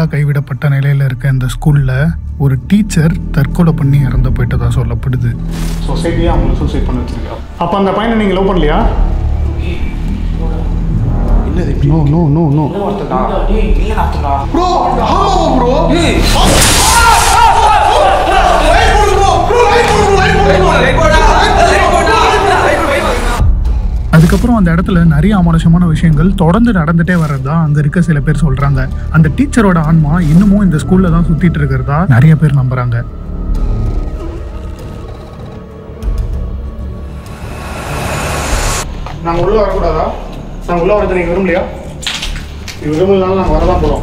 ஃபுல்லாக கைவிடப்பட்ட நிலையில் இருக்க இந்த ஸ்கூலில் ஒரு டீச்சர் தற்கொலை பண்ணி இறந்து போயிட்டதா சொல்லப்படுது சொசைட்டியே அவங்கள சூசைட் பண்ண வச்சிருக்கா அப்போ அந்த பையனை நீங்கள் லவ் பண்ணலையா நோ நோ நோ நோ அதுக்கப்புறம் அந்த இடத்துல நிறைய அமானுஷமான விஷயங்கள் தொடர்ந்து நடந்துட்டே வர்றதா அங்க இருக்க சில பேர் சொல்றாங்க அந்த டீச்சரோட ஆன்மா இன்னமும் இந்த ஸ்கூல்ல தான் சுத்திட்டு இருக்கிறதா நிறைய பேர் நம்புறாங்க நாங்கள் உள்ளே வரக்கூடாதா நாங்கள் உள்ளே வரது நீங்கள் விரும்பலையா நீ விரும்பலனாலும் நாங்கள் வரதான் போகிறோம்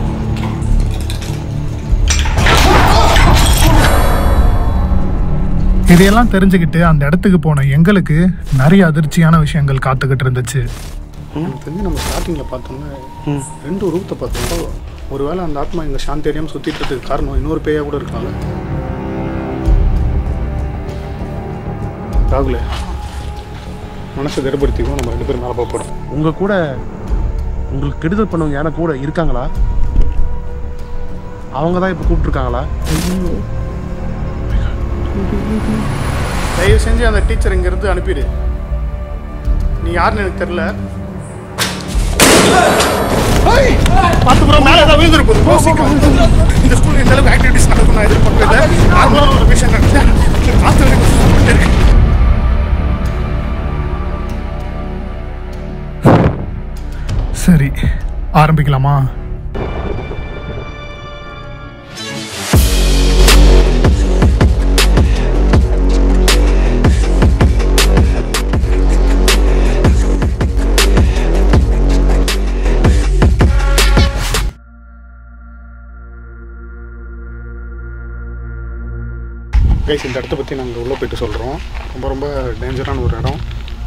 இதையெல்லாம் தெரிஞ்சுக்கிட்டு அந்த இடத்துக்கு போன எங்களுக்கு நிறைய அதிர்ச்சியான விஷயங்கள் காத்துக்கிட்டு இருந்துச்சு எனக்கு தெரிஞ்சு நம்ம ஸ்டார்டிங்கில் பார்த்தோம்னா ரெண்டு உருவத்தை பார்த்தோம் ஒருவேளை அந்த ஆத்மா இங்கே சாந்தி அறியாமல் சுற்றிட்டு இருக்கிறதுக்கு காரணம் இன்னொரு பேயாக கூட இருக்காங்க ராகுல மனசை திடப்படுத்திக்கும் நம்ம ரெண்டு பேரும் மேலே போக போகிறோம் உங்க கூட உங்களுக்கு கெடுதல் பண்ணவங்க யானை கூட இருக்காங்களா அவங்க தான் இப்போ கூப்பிட்டுருக்காங்களா தயவு செஞ்சு அந்த டீச்சர் இங்கேருந்து அனுப்பிடு நீ யாருன்னு எனக்கு தெரில பார்த்து ப்ரோ மேலே ஏதாவது விழுந்துரு போகுது bro, சீக்கிரம் இந்த ஸ்கூல் இந்த அளவுக்கு ஆக்டிவிட்டிஸ் நடக்கும் நான் எதிர்பார்க்கல நார்மலான ஒரு விஷயம் நடக்குது பார்த்து வரைக்கும் இருக்கு சரி ஆரம்பிக்கலாமா கைஸ் இந்த இடத்த பற்றி நாங்கள் உள்ளே போயிட்டு சொல்கிறோம் ரொம்ப ரொம்ப டேஞ்சரான ஒரு இடம்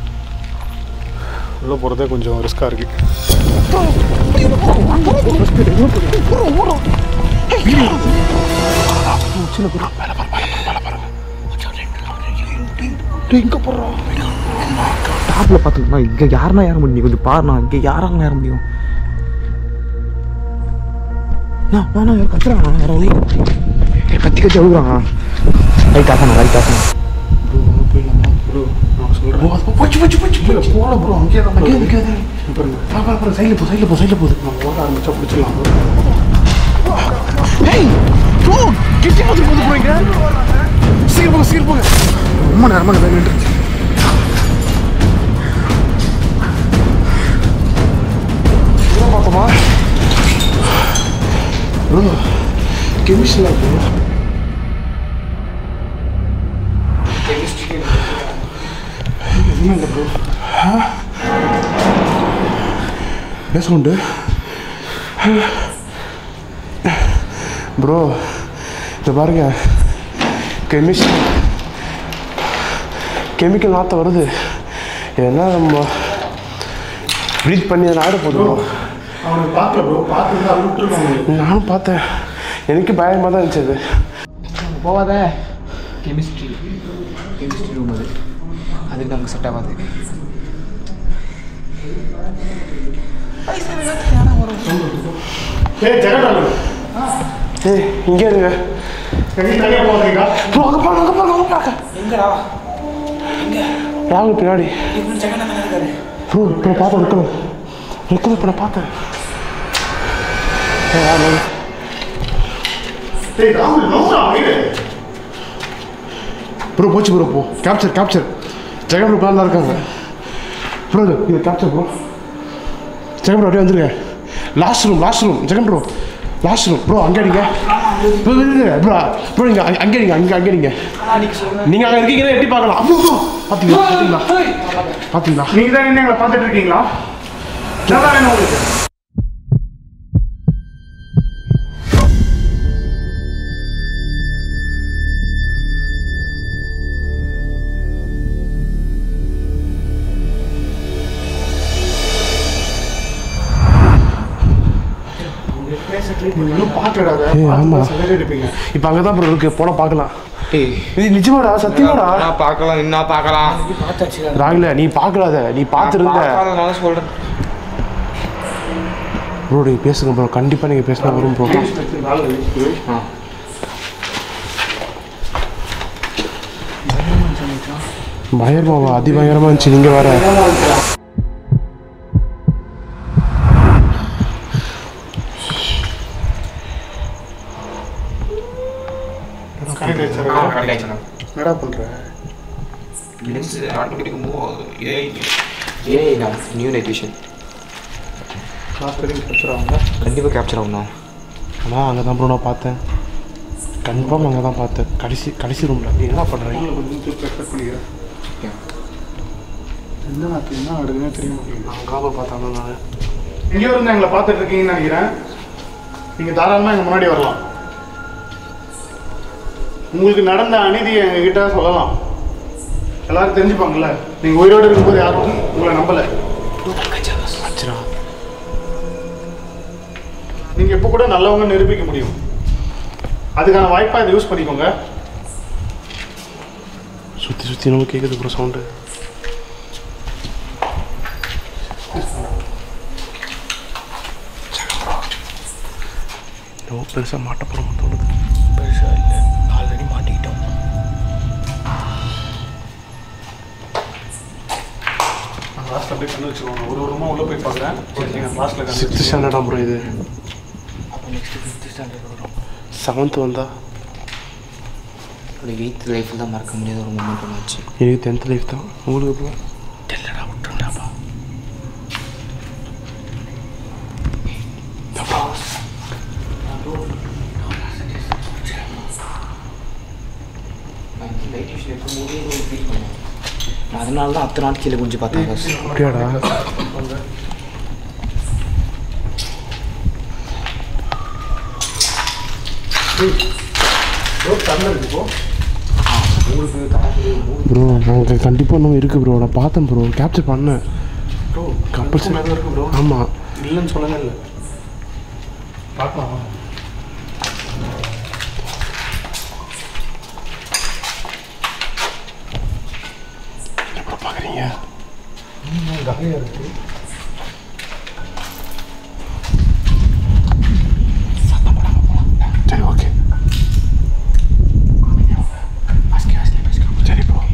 உள்ளே போகிறதே கொஞ்சம் ரிஸ்க்காக இருக்குது டாப்ல பாத்துக்கணும் இங்க யாருன்னா ஏற முடியும் நீ கொஞ்சம் பாருண்ணா இங்க யாரால ஏற முடியும் நான் நானா யார் கத்துறாங்க வேற வழி ஏய், கத்தி கத்தி அழுகுறாங்க லைட் ஆக்கணும் லைட் ஆக்கணும் போயிடலாமா ப்ரோ நான் சொல்கிறேன் போச்சு போச்சு போச்சு போச்சு போகல ப்ரோ அங்கேயே தான் அங்கேயே அங்கேயே சைடில் போ சைடில் போ சைடில் போகுது நான் ஓட ஆரம்பிச்சா பிடிச்சிடலாம் ஏய் ப்ரோ கிட்டி பார்த்து போது போறீங்க சீக்கிரம் போங்க சீக்கிரம் போங்க ரொம்ப நேரமாக இதை நின்றுச்சு பார்த்தோமா ப்ரோ கெமிஸ்ட்ரியில் ப்ரோ என்ன இல்லை ப்ரோ என்ன சவுண்டு ப்ரோ இந்த பாருங்க கெமிஸ்ட் கெமிக்கல் நாற்றம் வருது என்ன நம்ம ப்ரீத் பண்ணி அதை ஆட போதும் bro. அவனுக்கு பார்க்கல ப்ரோ பார்த்துட்டு தான் விட்டுருக்காங்க நானும் பார்த்தேன் எனக்கு பயமாக தான் இருந்துச்சு அது போவாத கெமிஸ்ட்ரி கெமிஸ்ட்ரி ரூம் அது அதுக்கு நமக்கு செட் ஆகாது ஏய் ஜெகடாலு ஏய் இங்கே இருங்க எங்கே தனியாக போகிறீங்களா ப்ரோ அங்கே பாருங்க அங்கே பாருங்க அங்கே பாருங்க எங்கடா ராகுல் பின்னாடி இவன் செகண்ட் இருக்காரு ப்ரோ இப்போ பார்த்தேன் இருக்கணும் இருக்கணும் இப்போ நான் பார்த்தேன் ஏய், ஆமா. ஏய் ராகுல் நோடா வீடு ப்ரோ போச்சு ப்ரோ போ capture capture Jegan bro plan இருக்காங்க ப்ரோ இது இது கேப்சர் ப்ரோ ஜெகன் ப்ரோ அப்படியே வந்துருங்க last room last room Jegan bro last room bro அங்கே அடிங்க ப்ரோ ப்ரோ ப்ரோ நீங்கள் அங்கே அடிங்க அங்கே அங்கே அடிங்க நீங்கள் அங்கே இருக்கீங்கன்னா எட்டி பார்க்கலாம் ப்ரோ ப்ரோ பார்த்தீங்களா பார்த்தீங்களா பார்த்தீங்களா நீங்கள் தான் என்ன எங்களை பார்த்துட்டு இருக்கீங்களா நல்லா வேணும் உங்களுக்கு நீங்க இன்னும் பார்க்கலடா அதை. ஏய், ஆமா. பார்த்து சைலண்டா இருப்பீங்க இப்போ அங்கே தான் ப்ரோ இருக்கு போனால் பார்க்கலாம் ஏய் இது நிஜமாடா சத்தியமாடா நான் பார்க்கலாம் என்ன பார்க்கலாம் ராகுல நீ பார்க்கலாத நீ பார்த்துருந்த பார்க்காதனால சொல்றேன் ப்ரோ நீங்கள் பேசுங்க ப்ரோ கண்டிப்பாக நீங்கள் பேசினா வரும் ப்ரோ ஆ பயங்கரமாவா அதிபயங்கரமாக இருந்துச்சு நீங்கள் வேற என்னடா பண்ற லென்ஸ் ஆட்டோமேட்டிக் மூவ் ஆகுது ஏஐ ஏஐ தான் நியூ நைட் விஷன் லாஸ்ட் வரைக்கும் கேப்சர் ஆகுங்க கண்டிப்பாக கேப்சர் ஆகும்ண்ணா ஆனால் அங்கே தான் ப்ரோ நான் பார்த்தேன் கன்ஃபார்ம் அங்கே தான் பார்த்தேன் கடைசி கடைசி ரூமில் நீ என்ன பண்ணுறீங்க கொஞ்சம் தூக்கி எக்ஸ்பெக்ட் பண்ணிக்கிறேன் என்ன நான் என்ன நடக்குதுன்னே தெரிய மாட்டேங்குது நான் காபல் பார்த்தாலும் நான் எங்கேயோ இருந்து எங்களை பார்த்துட்டு இருக்கீங்கன்னு நினைக்கிறேன் நீங்கள் தாராளமாக எங்கள் முன்னாடி வரலாம் உங்களுக்கு நடந்த அநீதியை எங்ககிட்ட சொல்லலாம் எல்லாரும் தெரிஞ்சுப்பாங்கல்ல நீங்கள் உயிரோடு இருக்கும்போது யாரும் உங்களை நம்பலை அச்சரா நீங்கள் இப்போ கூட நல்லவங்க நிரூபிக்க முடியும் அதுக்கான வாய்ப்பாக இதை யூஸ் பண்ணிக்கோங்க சுற்றி சுற்றி நம்ம கேட்குது ப்ரோ சவுண்டு ரொம்ப பெருசாக மாட்ட போகிற தோணுது பெருசாக இல்லை ஆல்ரெடி மாட்டிக்கிட்டோம் லாஸ்ட் அப்படியே கண்ணு வச்சுக்கோங்க ஒரு ஒரு ரூமா உள்ளே போய் பார்க்குறேன் நீங்கள் லாஸ்ட்டில் கண்ணு சிக்ஸ்த் ஸ்டாண்டர்டா ப்ரோ இது அப்போ நெக்ஸ்ட்டு ஃபிஃப்த் ஸ்டாண்டர்ட் வரும் செவன்த் வந்தா ஒரு எயித் லைஃப்பில் தான் மறக்க முடியாத ஒரு மூமெண்ட் ஒன்று வச்சு எனக்கு டென்த் லைஃப் தான் உங்களுக்கு ப்ரோ தெரியலடா விட்டுருண்டாப்பா அதனால தான் அத்தனை நாள் கீழே குஞ்சு பார்த்தாங்க அப்படியாடா ப்ரோ நாங்கள் கண்டிப்பாக நம்ம இருக்குது ப்ரோ நான் பார்த்தேன் ப்ரோ கேப்சர் பண்ணேன் ப்ரோ கம்பல்சரி இருக்கு ப்ரோ ஆமாம் இல்லைன்னு சொல்லவே இல்லை பார்க்கலாம் எப்போ பார்க்குறீங்க கதையாக இருக்குது சரி ஓகே சரி ப்ரோ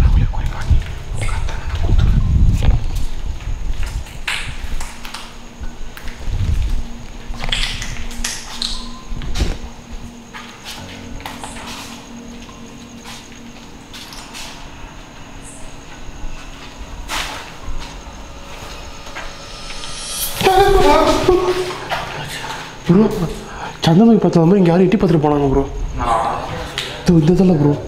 ப்ரோ சந்தனமை பார்த்தா மாதிரி இங்கே யாரும் எட்டி பார்த்துட்டு போனாங்க ப்ரோ இது இந்த இதில் ப்ரோ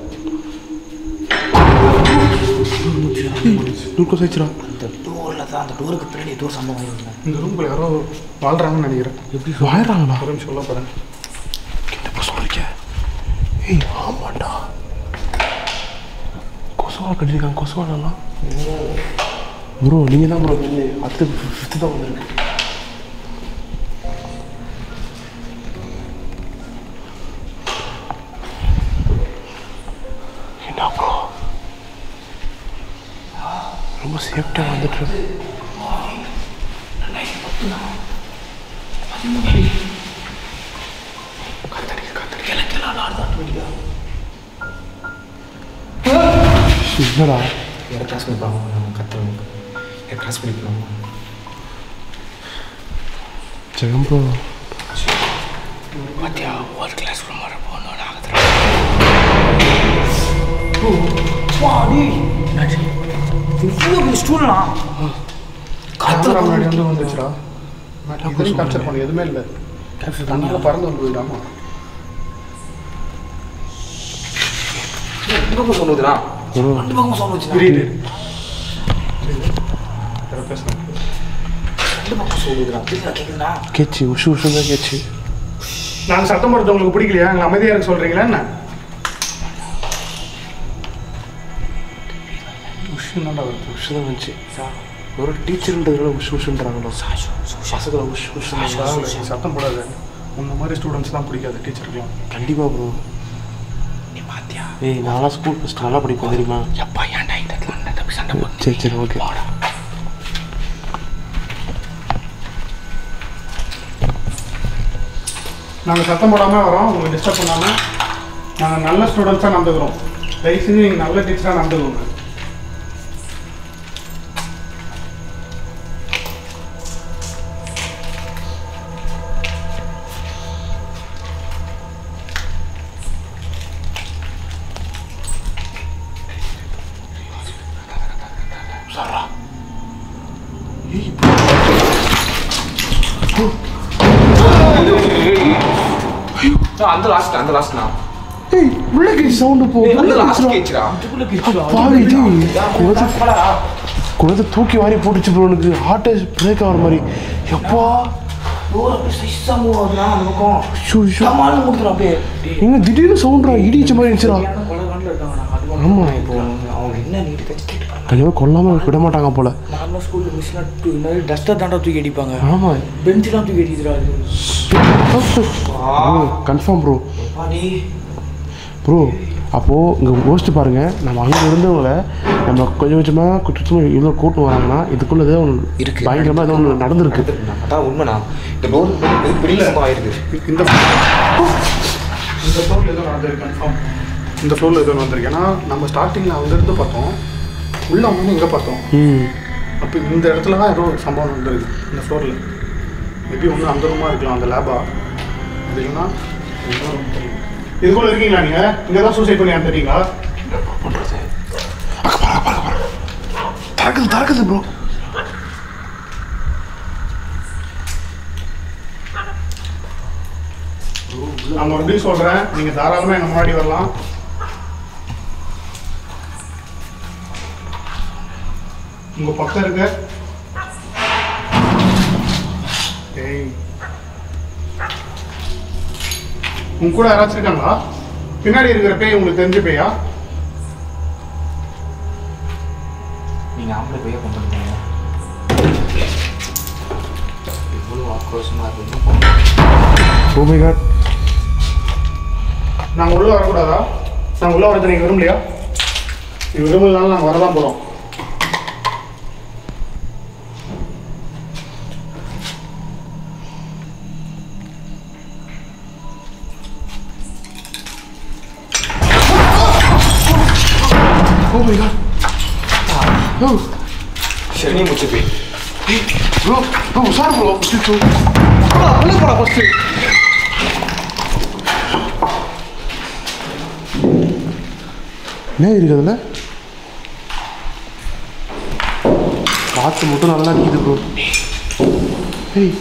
நூறு கோஸ் ஆயிடுச்சுடா அந்த டோரில் தான் அந்த டோருக்கு பின்னாடி ஏதோ சம்பவம் ஆயிருந்தேன் இந்த ரூம்குள்ள யாரோ வாழ்றாங்கன்னு நினைக்கிறேன் எப்படி வாயிடுறாங்களா ஒரு நிமிஷம் சொல்ல போகிறேன் என்ன சொல்லிருக்க ஏய் ஆமாண்டா கொசுவா கட்டிருக்காங்க கொசுவாலாம் ப்ரோ நீங்கள் தான் ப்ரோ அடுத்து ஃபிஃப்த்து தான் வந்திருக்கு என்ன ப்ரோ ரொம்ப சேஃப்டியாக வந்துட்டு இருக்கு. என்னடா யாரை கிளாஸ் பண்ணி போகிறாங்க நம்ம கற்றுறோம் யாரை கிளாஸ் பண்ணி போகிறாங்க ஜெகம் ப்ரோ பாத்தியா ஒரு கிளாஸ் ரூம் வர போகணும் இவ்வளோ ஸ்டூல்லாம் கேமரா முன்னாடி வந்து வந்துச்சுடா இதுலையும் கேப்சர் பண்ண எதுவுமே இல்லை கேப்சர் தண்ணியில் பறந்து வந்து போயிடாமா ரெண்டு பக்கம் சொல்லுதுண்ணா ப்ரோ ரெண்டு பக்கம் சொல்லுச்சு புரியுது பேசுகிறேன் ரெண்டு பக்கம் சொல்லுதுண்ணா புரியுதா கேட்குதுண்ணா கேச்சு உஷு உஷு தான் கேச்சு நாங்கள் சத்தம் போடுறது உங்களுக்கு பிடிக்கலையா எங்களை அமைதியாக இருக்க சொல்கிறீங்களா என்ன உஷு என்னடா வருது உஷு தான் வந்துச்சு ஒரு டீச்சர்ன்றதுனால உஷு உஷுன்றாங்களோ பசங்களை உஷு உஷு நீ சத்தம் போடாத உன்ன மாதிரி ஸ்டூடெண்ட்ஸ் தான் பிடிக்காது டீச்சருக்குலாம் கண்டிப்பாக ப்ரோ நீ பாத்தியா ஏய் நான்லாம் ஸ்கூல் ஃபஸ்ட் நல்லா படிப்பேன் தெரியுமா எப்பா ஏன்டா இந்த இடத்துல அண்ணன் தம்பி சண்டை போட்டு சரி சரி ஓகே நாங்கள் சத்தம் போடாமல் வரோம் உங்களுக்கு டிஸ்டர்ப் பண்ணாமல் நாங்கள் நல்ல ஸ்டூடெண்ட்ஸாக நடந்துக்கிறோம் தயவு செஞ்சு நீங்கள் நல்ல டீச்சராக நடந்துக்கோங்க அந்த லாஸ்ட் அந்த லாஸ்ட்னா ஏய் உள்ள கேச்சு சவுண்டு போ அந்த லாஸ்ட் கேச்சுடா பாவி குழந்தை குழந்தை தூக்கி வாரி போட்டுச்சு ப்ரோ எனக்கு ஹார்ட்டே பிரேக் ஆகிற மாதிரி எப்பா ஷூ ஷூ எங்க திடீர்னு சவுண்ட்ரா இடிச்ச மாதிரி இருந்துச்சுடா ஆமா இப்போ அவங்க என்ன நீட்டு கட்சி கேட்டுப்பாங்க கண்டிப்பாக கொல்லாம விட மாட்டாங்க போல நார்மல் ஸ்கூலில் மிஸ்லாம் டூ இந்த மாதிரி டஸ்டர் தாண்டா தூக்கி அடிப்பாங்க ஆமா பெஞ்செலாம் தூக்கி அடிக்கிறா கன்ஃபார்ம் ப்ரோ பாடி ப்ரோ அப்போது இங்கே யோசிச்சு பாருங்க நம்ம அங்கே இருந்தவங்கள நம்ம கொஞ்சம் கொஞ்சமாக கொஞ்சமாக இவ்வளோ கூட்டம் வராங்கன்னா இதுக்குள்ள ஏதோ ஒன்று இருக்கு. பயங்கரமாக ஏதோ ஒன்று நடந்திருக்கு அதான் உண்மைண்ணா இந்த டோர் பெரிய சம்பவம் ஆயிருக்கு இந்த இந்த ஃப்ளோரில் ஏதோ நடந்திருக்கு கன்ஃபார்ம் இந்த ஃப்ளோரில் ஏதோ நடந்திருக்கு ஏன்னா நம்ம ஸ்டார்டிங்கில் அங்கேருந்து பார்த்தோம் உள்ளே வந்து இங்கே பார்த்தோம் ம் அப்போ இந்த இடத்துல தான் ஏதோ ஒரு சம்பவம் நடந்திருக்கு இந்த ஃப்ளோரில் மேபி ஒன்று அந்த ரூமாக இருக்கலாம் அந்த லேபா அது இல்லைன்னா இன்னொரு room தெரியும். இதுக்குள்ள இருக்கீங்களா நீங்கள் இங்கே தான் சூசைட் பண்ணி இறந்துட்டீங்களா திறக்குது திறக்குது ப்ரோ நான் மறுபடியும் சொல்கிறேன் நீங்கள் தாராளமாக எங்கள் முன்னாடி வரலாம் உங்கள் பக்கம் இருக்க ஏய் உங்க கூட யாராச்சும் இருக்காங்களா பின்னாடி இருக்கிற பேய் உங்களுக்கு தெரிஞ்ச பேயா நீங்கள் ஆம்பளை போய் கொண்டு வந்தீங்க இவ்வளோ ஆக்ரோஷமாக இருக்கு ஓ மை காட் நாங்கள் உள்ளே வரக்கூடாதா நாங்கள் உள்ளே வரது நீங்கள் விரும்பலையா நீ விரும்பலனாலும் நாங்கள் வரதான் போகிறோம் ஓ மை காட் ஓ சரி முச்சு போய் ப்ரோ ப்ரோ சார் ப்ரோ அச்சோ உள்ள போடா ஃபர்ஸ்ட் என்ன இருக்கு அதில் காற்று மட்டும் நல்லா அடிக்குது ப்ரோ ஏய்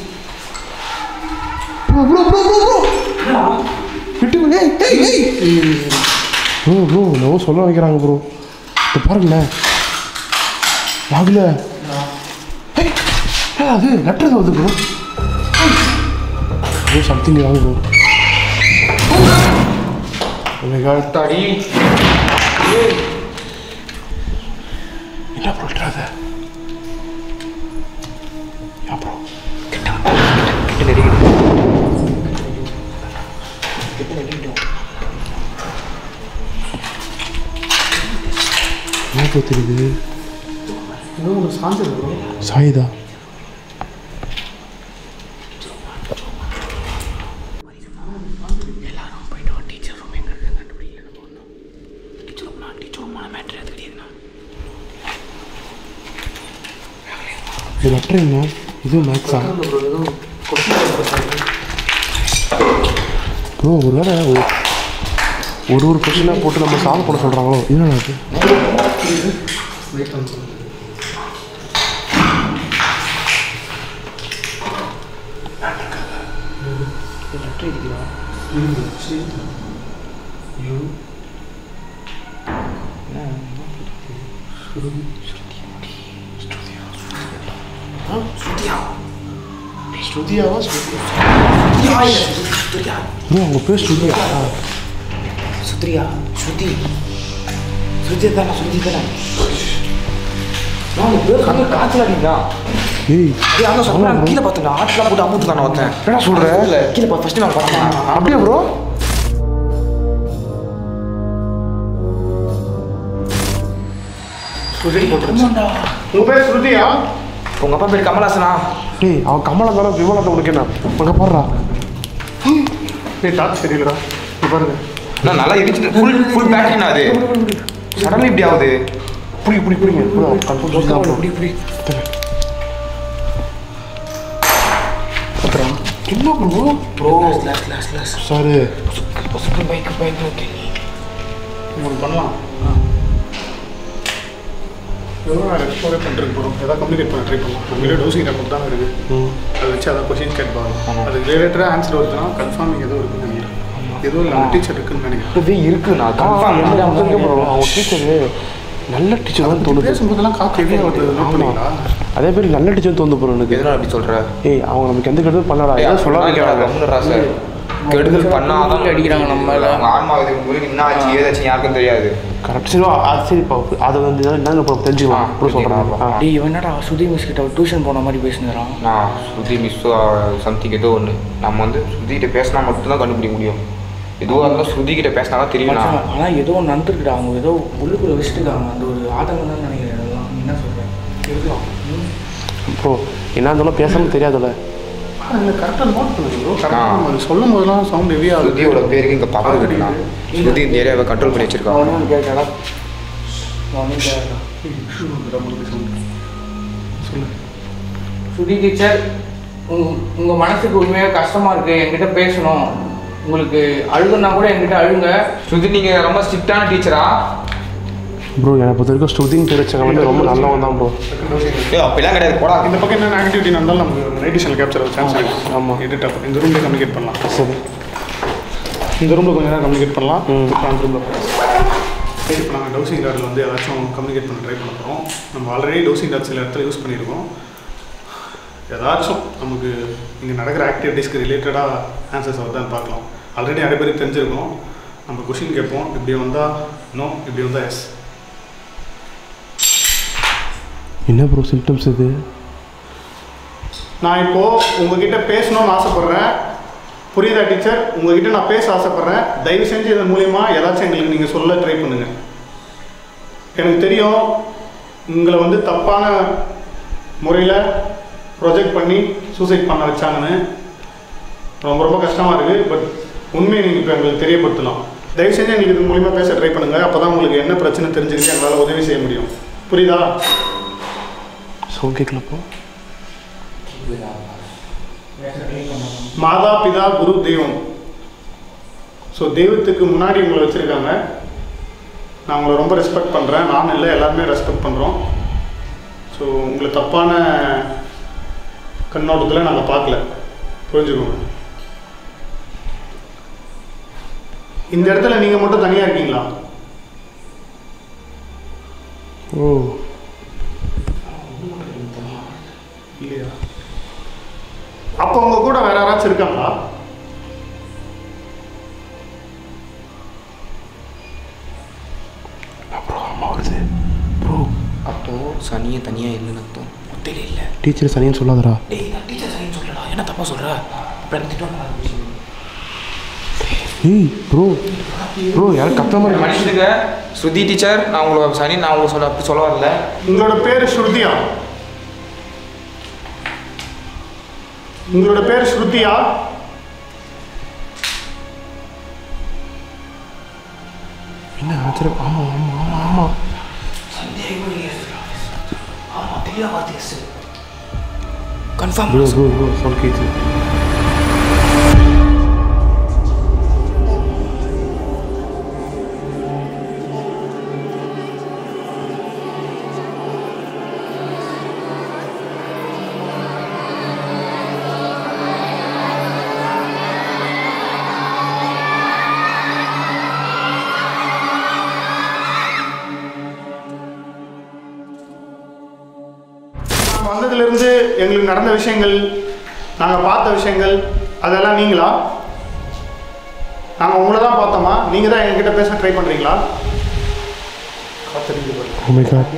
bro bro bro bro bro விட்டு ஏய் ஏய் ஏய் ப்ரோ ப்ரோ என்னவோ சொல்ல வைக்கிறாங்க ப்ரோ இப்போ பாருங்களேன் ராகுல ஏய் ஏய், அது லெட்டர் வருது bro bro something wrong bro Oh my god. தாடி என்ன ப்ரோ லெட்டர் அது யா ப்ரோ கிட்ட நெருங்கிடும் கிட்ட நெருங்கிடும் என்ன ப்ரோ தெரியுது ஏதோ ஒரு சாஞ்சது ப்ரோ சாயுதா இது லெட்டர் என்ன இது மேக்ஸா ப்ரோ ஒரு வேளை ஒரு ஒரு ஒரு கொஸ்டினாக போட்டு நம்ம சால்வ் பண்ண சொல்கிறாங்களோ இது என்ன அது ஸ்ருதியாவா ப்ரோ அவங்க பேர் ஸ்ருதியா சுத்ரியா ஸ்ருதி ஸ்ருதி தானே ஸ்ருதி தானே நான் பேர் சொல்லி காத்துல அடிங்களா ஏய் ஏய் அதான் சொல்றேன் கீழே பார்த்தேன் ஆட்லாம் போட்டு அமுத்து தானே ஒருத்தன் என்னடா சொல்ற? இல்ல கீழே பார்த்து ஃபர்ஸ்ட் நான் பார்த்தேன் அப்படியே ப்ரோ உங்கள் பேர் ஸ்ருதியா உங்க அப்பா பேர் கமலாசனா டேய் அவன் கமலா தானே விமலா உனக்கு என்ன அங்கே பாடுறா ஏய் டார்ச் சரியில்லடா இது பாருங்க நான் நல்லா எரிச்சு ஃபுல் ஃபுல் பேட்டரினா அது சடன்லி இப்படி ஆகுது புடி புடி புடிங்க ப்ரோ கன்ஃபார்ம் ஜோஸ் தான் ப்ரோ இப்படி இப்படி என்ன bro bro last last last sir bike bike okay உங்களுக்கு பண்ணலாம் எவ்வளோ நான் எக்ஸ்ப்ளோரே பண்ணிட்டு போகிறோம் ஏதாவது கம்யூனிகேட் பண்ண ட்ரை பண்ணலாம் நம்மளே டோசிங் ரெக்கார்ட் தான் இருக்குது அதை வச்சு அதை கொஷின் கேட்பாங்க அது ரிலேட்டடாக ஆன்சர் வருதுன்னா கன்ஃபார்ம் ஏதோ இருக்குன்னு நினைக்கிறேன் ஏதோ இல்லை டீச்சர் இருக்குன்னு நினைக்கிறேன் இப்பவே இருக்கு நான் கன்ஃபார்ம் ப்ரோ அவங்க டீச்சரு நல்ல டீச்சர் தான் தோணுது பேசும்போதெல்லாம் காக்கு ஹெவியாக வருது நோட் பண்ணீங்களா அதே மாதிரி நல்ல டீச்சர் தோணுது ப்ரோ எனக்கு எதனால அப்படி சொல்ற ஏய் அவங்க நமக்கு எந்த கெடுதல் பண்ணலடா ஏய், ஏதோ சொல்ல வைக்கிறாங்க கம்முனுடா சார் கெடுதல் பண்ணாதான் அடிக்கிறாங்க நம்மள. அவங்க ஆன்மா இதுக்கு முன்னாடி என்ன ஆச்சு ஏதாச்சும் யாருக்கும் தெரியாது கரெக்ட் சரி வா, அது சரி இப்போ அதை வந்து என்னங்க ப்ரோ தெரிஞ்சுக்கலாம் ஆ, ப்ரோ சொல்கிறேன் தெரிஞ்சுக்கலாம். ஆ டேய் இவன் என்னடா சுதி மிஸ் கிட்ட டியூஷன் போன மாதிரி பேசுகிறான் நான் சுதி மிஸ் சம்திங் ஏதோ ஒன்று நம்ம வந்து சுதிகிட்ட பேசினா மட்டும்தான் கண்டுபிடிக்க முடியும் எதுவாக இருந்தாலும் ஸ்ருதி கிட்ட பேசினா தான் தெரியும் நான் ஆனா ஏதோ ஒன்று நடந்துருக்குடா அவங்க ஏதோ உள்ளுக்குள்ள வச்சுட்டுருக்காங்க அந்த ஒரு ஆதங்கம் தான் நினைக்கிறேன் இதெல்லாம் நீ என்ன சொல்கிறேன் இருக்கலாம் ப்ரோ என்ன இருந்தாலும் பேசாமல் தெரியாதுல்ல அதில் கரெக்டாக நோட் பண்ணுங்க ப்ரோ ஆ. கரெக்டாக நம்ம சொல்லும் போதெல்லாம் சவுண்ட் ஹெவியாக ஸ்ருதியோட பேருக்கு இங்கே பவர் இருக்குண்ணா ஸ்ருதி இந்த ஏரியாவை கண்ட்ரோல் பண்ணி வச்சிருக்காங்க அவனும் கேட்கடா அவனும் கேட்கடா சொல்லு சுதி டீச்சர் உங்க உங்க மனசுக்கு உண்மையாக கஷ்டமா இருக்கு என்கிட்ட பேசணும் உங்களுக்கு அழுகுனா கூட என்கிட்ட அழுங்க ஸ்ருதி நீங்கள் ரொம்ப ஸ்ட்ரிக்டான டீச்சரா ப்ரோ என்னை பொறுத்த வரைக்கும் ஸ்ருதின்னு தெரிச்சவங்க வந்து ரொம்ப நல்லவன் தான் ப்ரோ ஏ அப்படிலாம் கிடையாது போடா இந்த பக்கம் என்ன ஆக்டிவிட்டி நடந்தாலும் நமக்கு நைட்டிஷனில் கேப்சர் ஆகும் சான்ஸ் இருக்கு ஆமா. எடிட் ஆகும் இந்த ரூம்லேயே கம்யூனிகேட் பண்ணலாம் சரி இந்த ரூமில் கொஞ்ச நேரம் கம்யூனிகேட் பண்ணலாம் ம். இப்போ அந்த ரூமில் இப்போ நாங்கள் டவுசிங் டாரில் வந்து ஏதாச்சும் கம்யூனிகேட் பண்ண ட்ரை பண்ண போகிறோம் நம்ம ஆல்ரெடி டவுசிங் டாட் சில இடத்துல யூஸ் பண்ணியிருக்கோம் ஏதாச்சும் நமக்கு இங்கே நடக்கிற ஆக்டிவிட்டீஸ்க்கு ரிலேட்டடாக ஆன்சர்ஸ் வருதான்னு பார்க்கலாம் ஆல்ரெடி நிறைய பேருக்கு தெரிஞ்சிருக்கும் நம்ம கொஷின் கேட்போம் இப்படி வந்தால் நோ இப்படி வந்தால் எஸ் என்ன ப்ரோ சிம்டம்ஸ் இது நான் இப்போது உங்ககிட்ட பேசணும்னு ஆசைப்பட்றேன் புரியுதா டீச்சர் உங்ககிட்ட நான் பேச ஆசைப்பட்றேன் தயவு செஞ்சு இதன் மூலியமா ஏதாச்சும் எங்களுக்கு நீங்கள் சொல்ல ட்ரை பண்ணுங்க எனக்கு தெரியும் உங்களை வந்து தப்பான முறையில் ப்ரொஜெக்ட் பண்ணி சூசைட் பண்ண வச்சாங்கன்னு ரொம்ப ரொம்ப கஷ்டமாக இருக்குது பட் உண்மையை நீங்கள் இப்போ எங்களுக்கு தெரியப்படுத்தலாம் தயவு செஞ்சு எங்களுக்கு இது மூலியமாக பேச ட்ரை பண்ணுங்கள் அப்போ தான் உங்களுக்கு என்ன பிரச்சனை தெரிஞ்சுக்கிட்டு எங்களால் உதவி செய்ய முடியும் புரியுதா சவுண்ட் கேட்கல ப்ரோ மாதா பிதா குரு தெய்வம் ஸோ தெய்வத்துக்கு முன்னாடி உங்களை வச்சுருக்காங்க நான் உங்களை ரொம்ப ரெஸ்பெக்ட் பண்ணுறேன் நான் இல்லை எல்லாருமே ரெஸ்பெக்ட் பண்ணுறோம் ஸோ உங்களை தப்பான கண்ணோட்டத்தில் நாங்கள் பார்க்கல புரிஞ்சுக்கோங்க இந்த இடத்துல நீங்கள் மட்டும் தனியாக இருக்கீங்களா ஓ இல்லையா அப்போ உங்க கூட வேற யாராச்சும் இருக்காங்களா ப்ரோ அம்மா வருது ப்ரோ அப்போ சனியை தனியாக இல்லைன்னு அர்த்தம் தெரியல இல்லை டீச்சர் சனின்னு சொல்லாதடா டேய் நான் டீச்சர் சைன் சொல்லடா என்ன தப்பா சொல்ற அப்புறம் எனக்கு திட்டுவாங்க ஏய் ப்ரோ ப்ரோ யாரும் கத்த மாதிரி மனுஷனுங்க ஸ்ருதி டீச்சர் நான் உங்களை சனி நான் உங்களுக்கு சொல்ல அப்படி சொல்ல வரல உங்களோட பேர் ஸ்ருதியா உங்களோட பேர் ஸ்ருதியா என்ன ஆச்சரியம் ஆமாம் ஆமாம் ஆமாம் ஆமாம் கன்ஃபார்ம் ப்ரோ ப்ரோ ப்ரோ சொல் கேச்சு நாங்கள் வந்ததுலேருந்து எங்களுக்கு நடந்த விஷயங்கள் நாங்கள் பார்த்த விஷயங்கள் அதெல்லாம் நீங்களா நாங்கள் உங்களை தான் பார்த்தோமா நீங்கள் தான் எங்ககிட்ட பேச ட்ரை பண்ணுறீங்களா ஓ மை காட்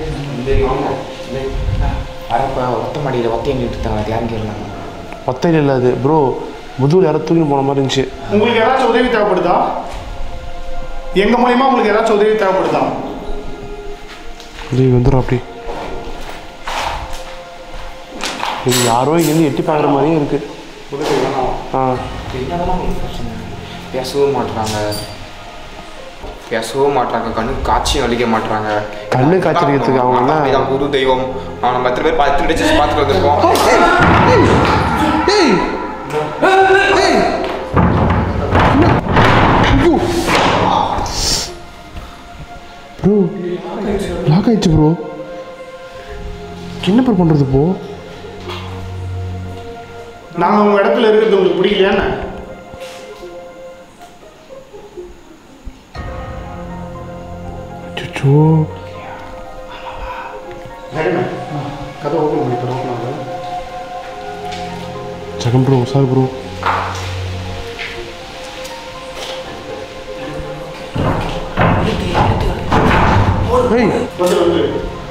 வரப்ப ஒத்த மாடியில் ஒத்தையை நிறுத்தாங்க அது யாரும் கேட்கலாம் ஒத்தையில் இல்லை அது ப்ரோ முதுகில் யாரோ தூக்கி போன மாதிரி இருந்துச்சு உங்களுக்கு ஏதாச்சும் உதவி தேவைப்படுதா எங்கள் மூலியமா உங்களுக்கு ஏதாச்சும் உதவி தேவைப்படுதா இது வந்துடும் அப்படி இது யாரோ இங்கேருந்து எட்டி பார்க்குற மாதிரியும் இருக்கு உதவி வேணாம் ஆ என்னதான் உங்களுக்கு பிரச்சனை பேசவும் மாட்றாங்க பேசவும் மாட்றாங்க கண்ணு காட்சியும் அழிக்க மாட்றாங்க கண்ணு காய்ச்சலிக்கிறதுக்கு அவங்க என்ன- இதான் புது தெய்வம் அவன் நம்ம எத்தனை பேர் பத்து டீச்சர்ஸ் பார்த்துட்டு வந்திருக்கோம் ஏய் ஏய் ப்ரோ லாக் ஆயிடுச்சு ப்ரோ என்ன ப்ரோ பண்ணுறது இப்போ நாங்கள் உங்கள் இடத்துல இருக்கிறது உங்களுக்கு பிடிக்கலையாண்ணே அச்சோ சரிண்ணே கதை ஓப்பன் பண்ணி தரோம் நாங்கள் ஜெகன் ப்ரோ சார் ப்ரோ ஏய் வந்து வந்து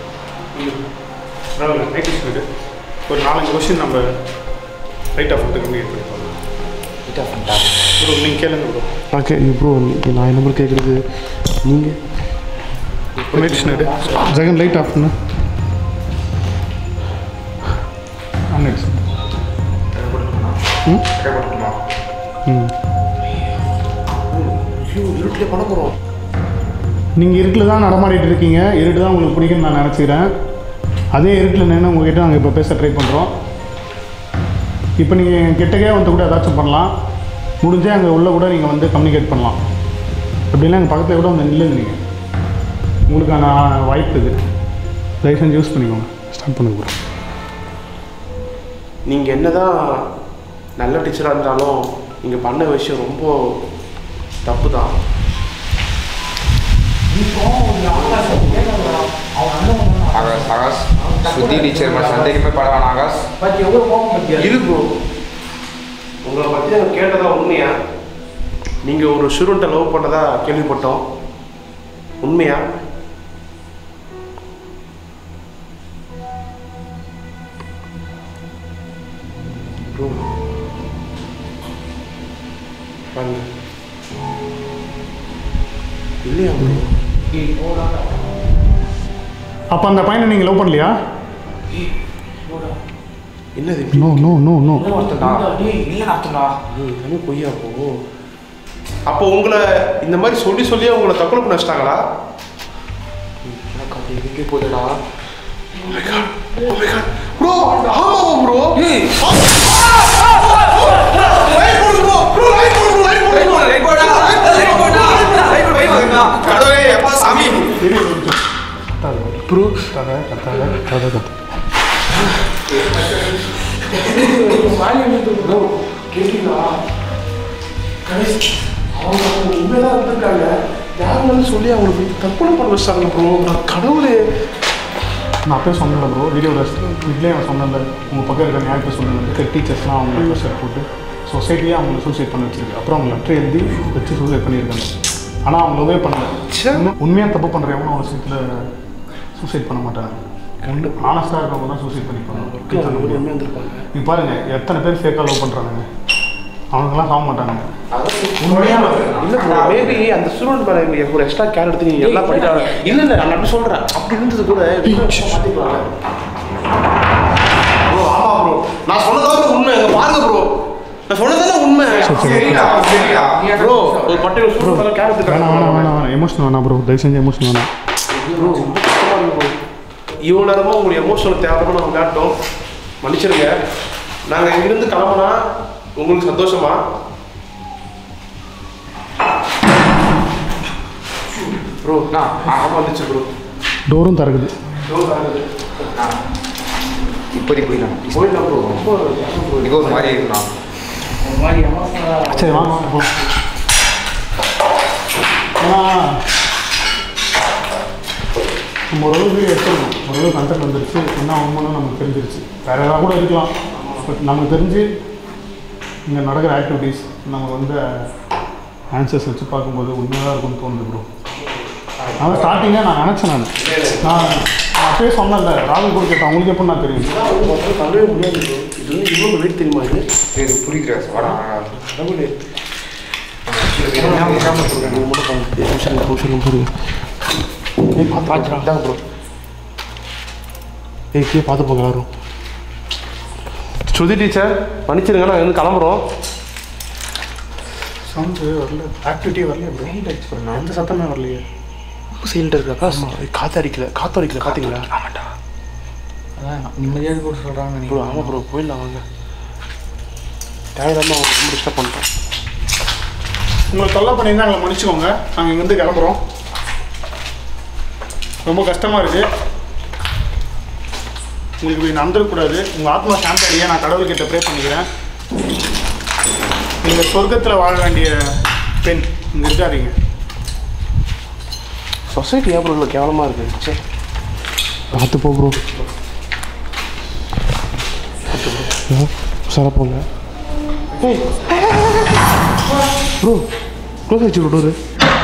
ரைட் இருக்கு ஒரு நாலஞ்சு கொஸ்டின் நம்ம ரைட் ஆஃப் வந்து கம்யூனிகேட் பண்ணி போகலாம் ப்ரோ நீங்கள் கேளுங்க ப்ரோ ஓகே ப்ரோ நான் என்ன ப்ரோ கேட்குறது நீங்கள் மெடிஷன் எடு ஜெகன் லைட் ஆஃப் பண்ணு ஆன் ம் ம் இருட்டில் பண்ண போகிறோம் நீங்கள் இருட்டில் தான் நடமாடிட்டு இருக்கீங்க இருட்டு தான் உங்களுக்கு பிடிக்கும்னு நான் நினச்சிக்கிறேன் அதே இருட்டில் நின்று உங்ககிட்ட நாங்கள் இப்போ பேச ட்ரை பண்ணுறோம் இப்போ நீங்கள் கிட்டக்கே வந்து கூட ஏதாச்சும் பண்ணலாம் முடிஞ்சால் அங்கே உள்ள கூட நீங்கள் வந்து கம்யூனிகேட் பண்ணலாம் அப்படின்னா எங்கள் பக்கத்தில் கூட வந்து நில்லுங்க நீங்கள் உங்களுக்கான வாய்ப்பு இது தயவு செஞ்சு யூஸ் பண்ணிக்கோங்க ஸ்டார்ட் பண்ணுங்க ப்ரோ நீங்கள் என்ன தான் நல்ல டீச்சராக இருந்தாலும் நீங்கள் பண்ண விஷயம் ரொம்ப தப்பு தான் ஆகாஷ் ஆகாஷ் சுத்தி டீச்சர் மேலே சந்தேகமே பட வேணாம் ஆகாஷ் பத்தி எவ்வளோ கோபம் பத்தியா இரு ப்ரோ உங்களை பற்றி நாங்கள் கேட்டதா உண்மையா நீங்கள் ஒரு ஸ்டூடெண்ட்டை லவ் பண்ணதா கேள்விப்பட்டோம் உண்மையா ப்ரோ பாருங்க இல்லையா ப்ரோ அப்போ அந்த பையனை நீங்கள் லவ் பண்ணலையா என்னது இப்படி? நோ நோ நோ நோ இல்லை அர்த்தம்டா ம், எல்லாமே பொய்யா போ அப்போ உங்களை இந்த மாதிரி சொல்லி சொல்லியே உங்களை தற்கொலை பண்ண வச்சிட்டாங்களா எனக்கு அது எங்கே போகுதுடா ப்ரோ ஆமாவா ப்ரோ கடவுளே எப்பா சாமி ப்ரோ கதை கதை கதை கதை கேட்டீங்களா அவங்க உண்மையாக இருந்திருக்காங்க யாருன்னு சொல்லி அவங்களுக்கு தற்கொலை பண்ண வச்சாங்க ப்ரோ நான் கடவுளே நான் அப்பயே சொன்னேன் ப்ரோ வீடியோவில் இதுலேயே நான் சொன்னேன் உங்கள் பக்கம் இருக்க நியாயத்தை சொன்னேன் இருக்க டீச்சர்ஸ்லாம் அவங்க ப்ரெஷர் போட்டு சொசைட்டியே அவங்களை சூசைட் பண்ண வச்சிருக்கு அப்புறம் அவங்க லெட்டர் எழுதி வச்சு சூசைட் பண்ணியிருக்காங்க ஆனால் அவங்க லவ்வே பண்ணல ச்சே. உண்மையாக தப்பு பண்ணுறவங்க அவங்க விஷயத்தில் சூசைட் பண்ண மாட்டாங்க ஒன்று ஆனஸ்டாக இருக்கவங்க தான் சூசைட் பண்ணிப்பாங்க உண்மையாக இருந்திருப்பாங்க நீ பாருங்க எத்தனை பேர் ஃபேக்காக லவ் பண்ணுறாங்க அவனுங்கெல்லாம் சாக மாட்டாங்க இல்ல ப்ரோ மேபி அந்த ஸ்டூடெண்ட் மேல இவங்க ஒரு எக்ஸ்ட்ரா கேர் எடுத்து நீங்க எல்லாம் படிக்கிறாங்க இல்ல இல்ல நான் அப்படி சொல்றேன் அப்படி இருந்தது கூட மாத்திக்கலாம் ப்ரோ ஆமா ப்ரோ நான் சொன்னதாவே உண்மை இங்க பாருங்க ப்ரோ நான் சொன்னதானே உண்மை சரிடா சரிடா ப்ரோ ஒரு பர்டிகுலர் ஸ்டூடெண்ட் மேல கேர் எடுத்துக்காங்க வேணாம் வேணாம் வேணாம் வேணாம் எமோஷனல் வேணாம் ப்ரோ தயவு செஞ்சு எமோஷனல் வேணாம் ப்ரோ ரொம்ப கஷ்டமா இருக்கு ப்ரோ இவ்வளோ நேரமா உங்களுக்கு எமோஷனல் தேவைன்னு நம்ம காட்டோம் மன்னிச்சிருங்க நாங்கள் இங்கிருந்து கிளம்புனா உங்களுக்கு சந்தோஷமா ப்ரோ நான் ஆமாம் வந்துச்சு ப்ரோ டோரும் திறக்குது இப்போதைக்கு போயிடலாம் போயிடலாம் ப்ரோ ரொம்ப இது ஒரு மாதிரி இருக்குண்ணா ஒரு மாதிரி எமோஷனலாக சரி வாங்க வாங்க போலாம். ஏன்னா நம்ம ஓரளவு வீடியோ எடுத்துருக்கோம் ஓரளவு கண்டென்ட் வந்துருச்சு என்ன உண்மைன்னு நமக்கு தெரிஞ்சிருச்சு வேறு ஏதாவது கூட இருக்கலாம் பட் நமக்கு தெரிஞ்சு இங்கே நடக்கிற ஆக்டிவிட்டீஸ் நம்ம வந்து ஆன்சர்ஸ் வச்சு பார்க்கும்போது உண்மையாக தான் இருக்கும்னு தோணுது ப்ரோ அதான் ஸ்டார்டிங்காக நான் நினச்சேன் நான் நான் நான் அப்பயே சொன்னேன்ல ராகுல் கூட கேட்டேன் அவங்களுக்கு எப்போ நான் தெரியும் தள்ளவே முடியாது ப்ரோ இது வந்து இவ்வளோ வெயிட் தெரியுமா இது சரி புரியுது வாடா கடவுளே பார்த்துட்டாங்க ப்ரோ ஏய் கீழே பார்த்து போங்க எல்லாரும் ஸ்ருதி டீச்சர் மன்னிச்சிருங்க நாங்கள் வந்து கிளம்புறோம் சவுண்டு வரல ஆக்டிவிட்டி வரலையே ப்ரோ எந்த சத்தமே வரலையே சைலண்ட் இருக்கா காற்று அடிக்கல காற்று அடிக்கல பார்த்தீங்களா ஆமாண்டா அதான் நிம்மதியாக கூட சொல்கிறாங்க ப்ரோ ஆமாம் ப்ரோ போயிடலாம் வாங்க தேவையில்லாமல் அவங்க ரொம்ப டிஸ்டர்ப் பண்ணிட்டோம் உங்களை தொல்லை பண்ணியிருந்தா எங்களை மன்னிச்சுக்கோங்க நாங்கள் இங்கேருந்து கிளம்புறோம் ரொம்ப கஷ்டமாக இருக்குது உங்களுக்கு இப்படி நடந்துடக்கூடாது உங்கள் ஆத்மா சாந்தி அடைய நான் கடவுள்கிட்ட ப்ரே பண்ணிக்கிறேன் நீங்கள் சொர்க்கத்தில் வாழ வேண்டிய பெண் இங்கே இருக்காதீங்க சொசைட்டி ஏன் ப்ரோ இவ்வளோ கேவலமாக இருக்குது சே பார்த்து போ ப்ரோ சார போங்க ப்ரோ க்ளோஸ் ஆச்சு ப்ரோ டோரு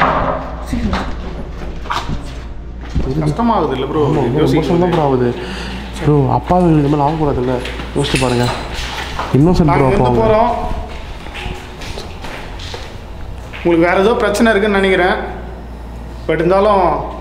கஷ்டமாகுது இல்லை ப்ரோ மோசம் தான் ப்ரோ ஆகுது ப்ரோ அப்பா இந்த மாதிரி ஆகக்கூடாதுல்ல யோசிச்சு பாருங்க இன்னோசன்ட் ப்ரோ நாங்கள் அப்பா இருந்து அவங்க போகிறோம் உங்களுக்கு வேறு ஏதோ பிரச்சனை இருக்குன்னு நினைக்கிறேன் பட் இருந்தாலும்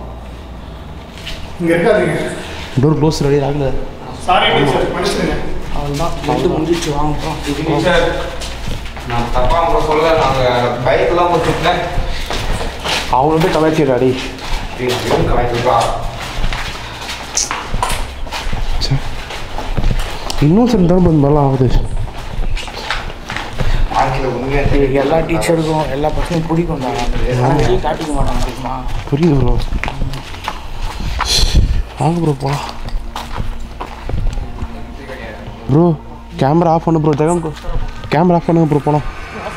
இங்கே இருக்காதீங்க டோர் க்ளோஸ் ரெடி ஆகல சாரி டீச்சர் மன்னிச்சிடுங்க அவள்தான் வந்து முடிஞ்சிச்சு வாங்க டீச்சர் நான் தப்பாக உங்களை சொல்ல நாங்கள் பைக்கெல்லாம் கொடுத்துட்டேன் அவங்கள்ட்ட கலாச்சிடாடி கலாய்க்கிறா இன்னோசன்ட் தான் இந்த மாதிரிலாம் ஆகுது வாழ்க்கையில் உண்மையாக எல்லா டீச்சருக்கும் எல்லா பசங்களும் பிடிக்கும் தான் வெளியே காட்டிக்க மாட்டாங்க தெரியுமா புரியுது ப்ரோ வாங்க ப்ரோ போகலாம் ப்ரோ கேமரா ஆஃப் பண்ணு bro Jegan bro camera off பண்ணுங்க ப்ரோ போகலாம்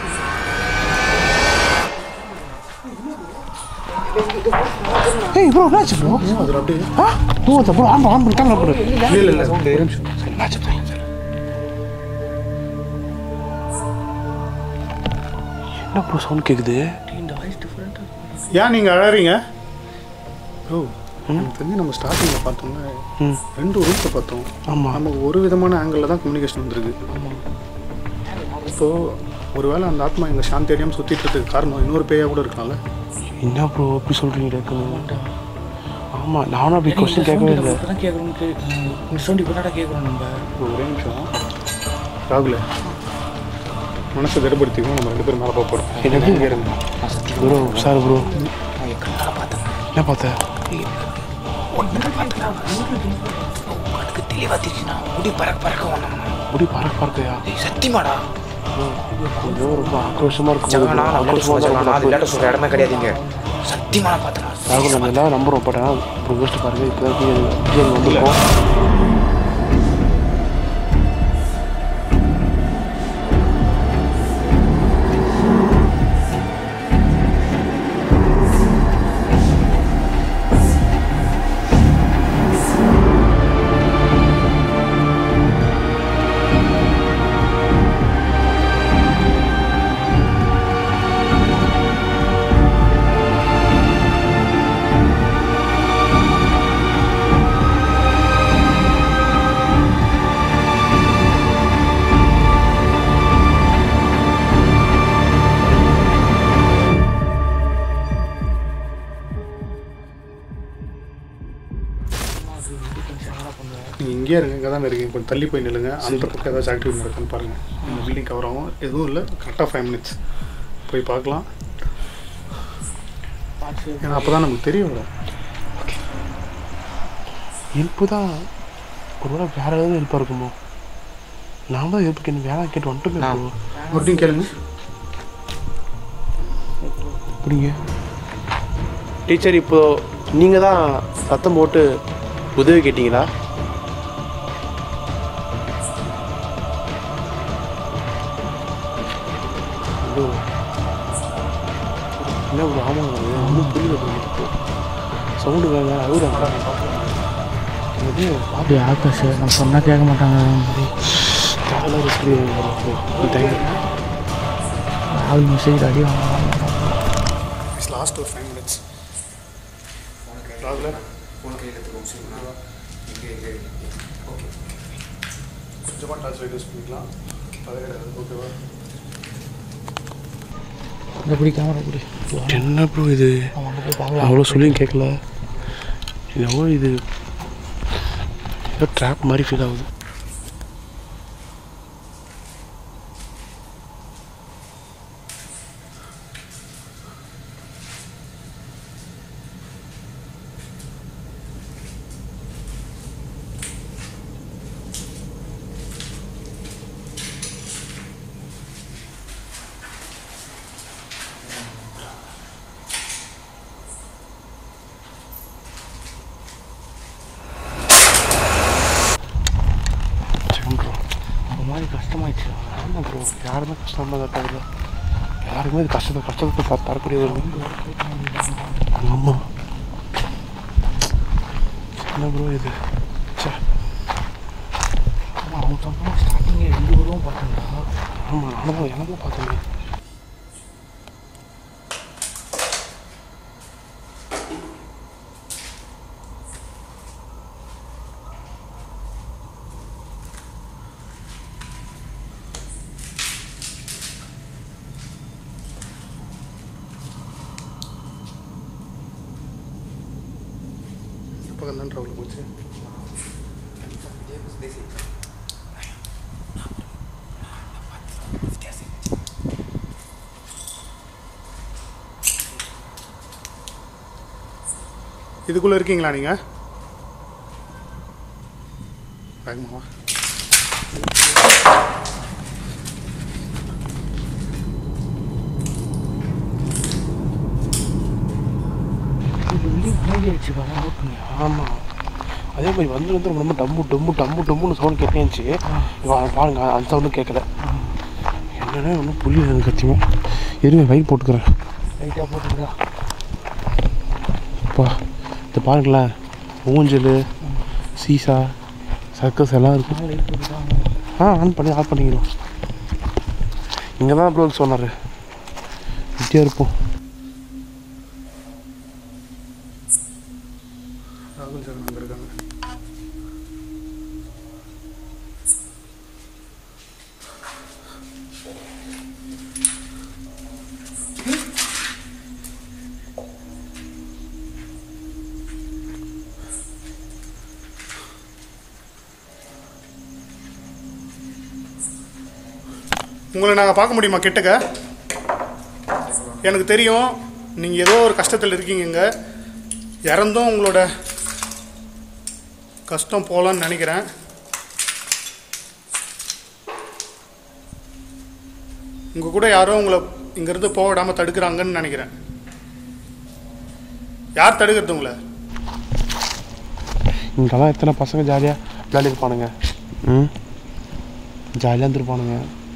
ஏய் ப்ரோ என்னாச்சு ப்ரோ அதில் அப்படியே ஆ தூங்க ப்ரோ ஆன் ஆன் பண்ணி கேமரா ப்ரோ இல்லை இல்லை சவுண்டு என்னாச்சு ப்ரோ என்ன ப்ரோ சவுண்ட் கேட்குது ஏன் நீங்கள் அழறீங்க ப்ரோ எனக்கு தெரிஞ்சு நம்ம ஸ்டார்டிங்கில் பார்த்தோம்னா ம் ரெண்டு ரூம்ஸை பார்த்தோம் ஆமாம் நமக்கு ஒரு விதமான ஆங்கிளில் தான் கம்யூனிகேஷன் வந்திருக்கு ஸோ ஒருவேளை அந்த ஆத்மா எங்கள் சாந்தி அடையாமல் சுற்றிட்டு இருக்கிறதுக்கு காரணம் இன்னொரு பேயாக கூட இருக்கலாம்ல என்ன ப்ரோ எப்படி சொல்கிறீங்க டக்குன்னு ஆமாம் நானும் அப்படி கொஸ்டின் கேட்கவே இல்லை தான் கேட்குறோம் இந்த சவுண்ட் இப்போ தான் கேட்குறோம் நம்ம ஒரே நிமிஷம் ராகுல மனசை திடப்படுத்திக்கும் நம்ம ரெண்டு பேரும் மேலே பார்க்க போகிறோம் எனக்கு ப்ரோ சார் ப்ரோ என்ன பார்த்த அதுக்கு தெளிவாக தெரிஞ்சுனா முடி பறக்க பறக்க ஒன்றும் முடி பறக்க பார்க்கையா சத்தியமாடா கொஞ்சம் ரொம்ப ஆக்ரோஷமாக இருக்கும் ஜகனா நான் விளையாட்டு சொல்ல ஜகனா அது விளையாட்டு சொல்கிற இடமே கிடையாதுங்க சத்தியமா நான் பார்த்தேன் ராகுல் நம்ம எல்லாம் நம்புறோம் பட் ஆனால் இப்போ யோசிச்சு பாருங்க இப்போ தான் வந்திருக்கோம் நீங்கள் இங்கேயே இருங்க இங்கே தான் இருக்கீங்க கொஞ்சம் தள்ளி போய் நில்லுங்க அந்த பக்கம் ஏதாச்சும் ஆக்டிவிட்டி நடக்குன்னு பாருங்கள் இந்த பில்டிங் கவர் ஆகும் எதுவும் இல்லை கரெக்டாக ஃபைவ் மினிட்ஸ் போய் பார்க்கலாம் ஏன்னா அப்போ தான் நமக்கு தெரியும் ஹெல்ப்பு தான் ஒரு வேளை வேற ஏதாவது ஹெல்ப்பாக இருக்குமோ நான் தான் ஹெல்ப் கேட்டு வேலை கேட்டு வந்துட்டுமே ப்ரோ மறுபடியும் கேளுங்க அப்படிங்க டீச்சர் இப்போ நீங்கள் தான் சத்தம் போட்டு உதவி கேட்டீங்களா ப்ரோ என்ன ப்ரோ ஆமாங்க ப்ரோ ஒன்றும் புரியல ப்ரோ சவுண்டு வேறு அழுகுறாங்க இது அப்படி ஆகாஷ் நான் சொன்னால் கேட்க மாட்டாங்க தேவையில்லாத ரிஸ்க் தேங்க்யூ ஆள் மெசேஜ் அடி வாங்க இட்ஸ் லாஸ்ட் ஒரு ஃபைவ் மினிட்ஸ் ராகுல கொஞ்சமாக டச் ரைட் யூஸ் பண்ணிக்கலாம் அது கிடையாது ஓகேவா இந்த பிடி கேமரா பிடி என்ன ப்ரோ இது அவன் அங்கே போய் பார்க்கலாம் அவ்வளோ சொல்லியும் கேட்கல இது எவ்வளோ இது ஏதோ ட்ராப் மாதிரி ஃபீல் ஆகுது யாருமே கஷ்டமாக தான் தவிர யாருமே இது கஷ்டத்தை கஷ்டத்தை த- தரக்கூடிய ஒரு ஆமாம் என்ன ப்ரோ இது ச்சே ஆமாம் அவன் சொன்னா ஸ்டார்டிங்கே ரெண்டு ரூபா பார்த்தேன்டா ஆமாம் நானும் எனக்கும் பார்த்தேன் பக்கம் தான் ட்ரபிள் போச்சு இதுக்குள்ளே இருக்கீங்களா நீங்கள் வேகமாவா ஆயிடுச்சு வர நோட் பண்ணி ஆமாம் அதே மாதிரி வந்து வந்து ரொம்ப டம்மு டம்மு டம்மு டம்முன்னு சவுண்ட் கேட்டேன்ச்சு இவன் பாருங்க அந்த சவுண்டும் கேட்கல என்னன்னா ஒன்றும் புரியல எனக்கு சத்தியமாக இருங்க வெயிட் போட்டுக்கிறேன் லைட்டாக போட்டுக்கிறா அப்பா இது பாருங்களேன் ஊஞ்சல் சீசா சர்க்கஸ் எல்லாம் இருக்கும் லைட் போட்டுருக்காங்க ஆ ஆன் பண்ணி ஆன் பண்ணிக்கிறோம் இங்கே தான் ப்ரோ சொன்னார் இப்படியே இருப்போம் ராகுல் சார் அங்கே இருக்காங்க உங்களை நாங்கள் பார்க்க முடியுமா கிட்டக்க எனக்கு தெரியும் நீங்கள் ஏதோ ஒரு கஷ்டத்தில் இருக்கீங்க இறந்தும் உங்களோட கஷ்டம் போகலான்னு நினைக்கிறேன் உங்கள் கூட யாரோ உங்களை இங்கேருந்து போக விடாமல் தடுக்கிறாங்கன்னு நினைக்கிறேன் யார் தடுக்கிறது உங்களை இங்கெல்லாம் எத்தனை பசங்க ஜாலியாக விளையாடி இருப்பானுங்க ம் ஜாலியாக இருந்திருப்பானுங்க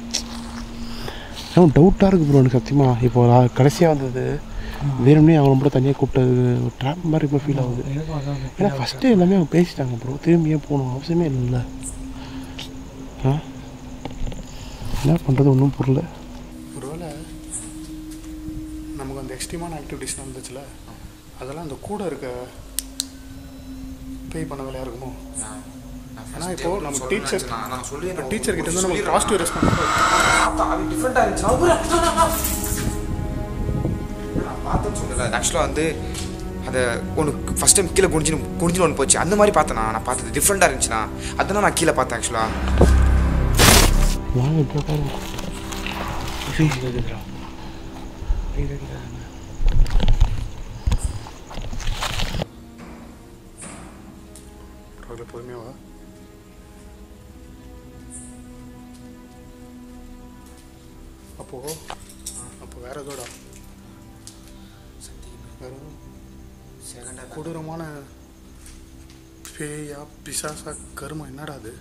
ஆனால் டவுட்டாக இருக்குது ப்ரோ எனக்கு சத்தியமாக இப்போ நான் கடைசியாக வந்தது வேணும்னே அவங்க மட்டும் தனியாக கூப்பிட்டது ஒரு ட்ராப் மாதிரி இப்போ ஃபீல் ஆகுது எனக்கும் அதான் ஏன்னா ஃபஸ்ட்டு எல்லாமே அவங்க பேசிட்டாங்க ப்ரோ திரும்பி ஏன் போகணும் அவசியமே இல்லைல்ல ஆ என்ன பண்ணுறது ஒன்றும் புரியல ஒருவேளை நமக்கு அந்த எக்ஸ்ட்ரீமான ஆக்டிவிட்டிஸ் நடந்துச்சுல அதெல்லாம் அந்த கூட இருக்க பே பண்ண வேலையாக இருக்குமோ ஆனா இப்போ நம்ம டீச்சர் நான் சொல்லி இப்போ டீச்சர் கிட்ட இருந்து நம்ம பாசிட்டிவ் ரெஸ்பான்ஸ் அது டிஃப்ரெண்டாக இருந்துச்சு நான் ஒரு- நான் பார்த்தேன்னு சொல்லல ஆக்சுவலாக வந்து அதை ஒன்று ஃபஸ்ட் டைம் கீழே குனிஞ்சு குனிஞ்சு ஒன்று போச்சு அந்த மாதிரி பார்த்தேன் நான் நான் பார்த்தது டிஃப்ரெண்ட்டாக இருந்துச்சுண்ணா அதெல்லாம் நான் கீழே பார்த்தேன் ஆக்சுவலாக வாங்க இப்போ பாருங்க கேட்குறா லைட் அடிக்கிறாங்க அதில் பொறுமையாவா அப்போ அப்போ வேற எதோடா வேற எதுவும் கொடூரமான பேயா பிசாசா கருமம் என்னடா அது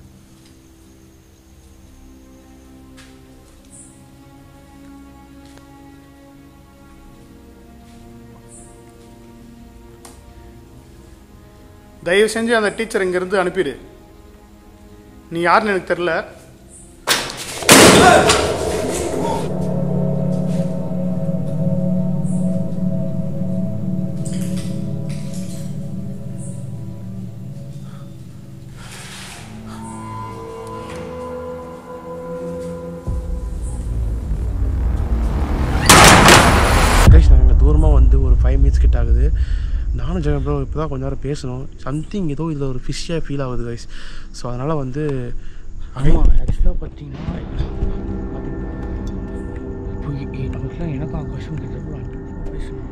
தயவு செஞ்சு அந்த டீச்சர் இங்கேருந்து அனுப்பிடு நீ யாருன்னு எனக்கு தெரில கைஸ் நாங்கள் தூரமாக வந்து ஒரு ஃபைவ் மினிட்ஸ் கிட்ட ஆகுது நானும் ஜெகன் ப்ரோ இப்போ தான் கொஞ்ச நேரம் பேசணும் சம்திங் ஏதோ இதில் ஒரு ஃபிஷ்ஷாக ஃபீல் ஆகுது கைஸ் ஸோ அதனால் வந்து ஆமாம் ஆக்சுவலாக பார்த்தீங்கன்னா பார்த்தீங்கன்னா இப்போ இ- நமக்குலாம் எனக்கும் ஆகாஷம் கிட்டத்தட்ட பேசணும்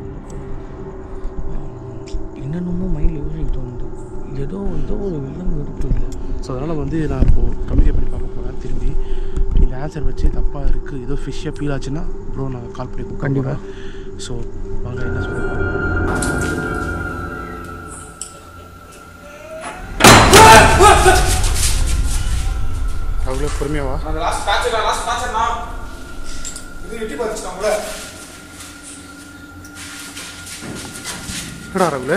என்னென்னமோ மைண்டில் யோசிக்க தோணுது ஏதோ ஏதோ ஒரு வில்லங்க இருக்கு இல்லை ஸோ அதனால் வந்து நான் இப்போது கம்யூனிகேட் பண்ணி பார்க்க போகிறேன் திரும்பி இந்த ஆன்சர் வச்சு தப்பாக இருக்குது ஏதோ ஃபிஷ்ஷாக ஃபீல் ஆச்சுன்னா ப்ரோ நான் கால் பண்ணி கண்டிப்பா. ஸோ வாங்க என்ன சொல்லுவாங்க அவ்வளோ பொறுமையாவா லாஸ்ட் பேட்ச் லாஸ்ட் பேட்ச் எட்டி பார்த்துட்டாங்களே என்னடா ராகுல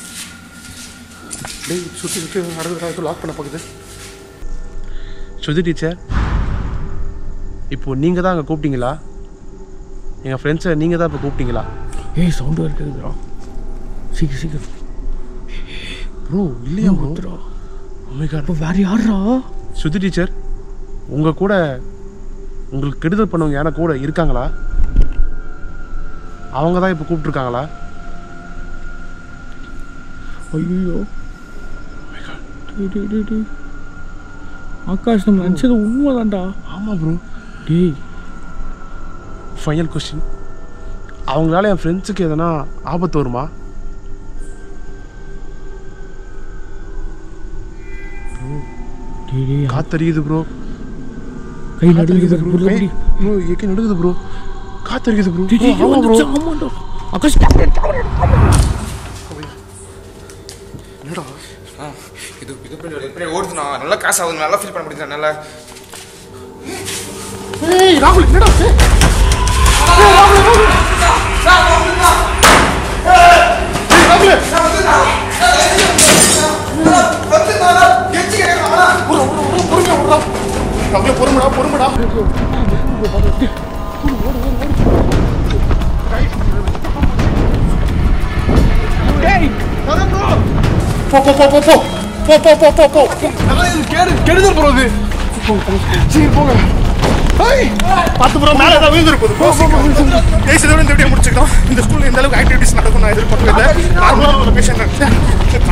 டேய் சுற்றி சுற்றி நடந்து லாக் பண்ண பார்க்குது ஸ்ருதி டீச்சர் இப்போ நீங்கள் தான் அங்கே கூப்பிட்டீங்களா எங்கள் ஃப்ரெண்ட்ஸை நீங்கள் தான் இப்போ கூப்பிட்டீங்களா ஏய் சவுண்டு இருக்குதுடா சீக்கிரம் சீக்கிரம் ப்ரோ இல்லையா ப்ரோ இப்போ வேற யாரா ஸ்ருதி டீச்சர் உங்கள் கூட உங்களுக்கு கெடுதல் பண்ணவங்க யாரா கூட இருக்காங்களா அவங்க தான் இப்போ கூப்பிட்ருக்காங்களா ஐயோ ஆகாஷ் நம்ம நினச்சது உண்மைதான்டா ஆமாம் ப்ரோ டேய் ஃபைனல் கொஸ்டின் அவங்களால என் ஃப்ரெண்ட்ஸுக்கு எதனா ஆபத்து வருமா டேய் டேய் காத்தறியுது ப்ரோ கை நடுங்குது ப்ரோ புரியல புடி. ப்ரோ எக்கி நடுக்குது ப்ரோ காத்தறிக்குது ப்ரோ டேய், டேய், ஆமா ப்ரோ வந்துருச்சு, ஆமாண்டா ஆகாஷ் என்னடா ஆ இது இது பண்ணி இது பண்ணி ஓடுதுண்ணா நல்லா காசு ஆகுது நல்லா ஃபீல் பண்ண முடியுது நல்லா ஏய் ராகுல் என்னடா இது? ராகுல பொறுமடா பொறுமடா போ போ போ போ போ போ போ போ போ போ அதான் இது கேடு கெடுதல் ப்ரோ இது சரி போங்க ஐய் பத்து ப்ரோ மேலே ஏதாவது விழுந்துருப்போது பேசுறதோட இந்த வீடியோ முடிச்சுக்கிட்டோம் இந்த ஸ்கூல்ல இந்த அளவுக்கு ஆக்டிவிட்டிஸ் நடக்கும் நான் எதிர்பார்க்கவே இல்லை நார்மலாக ஒரு பேஷண்ட் நினச்சேன்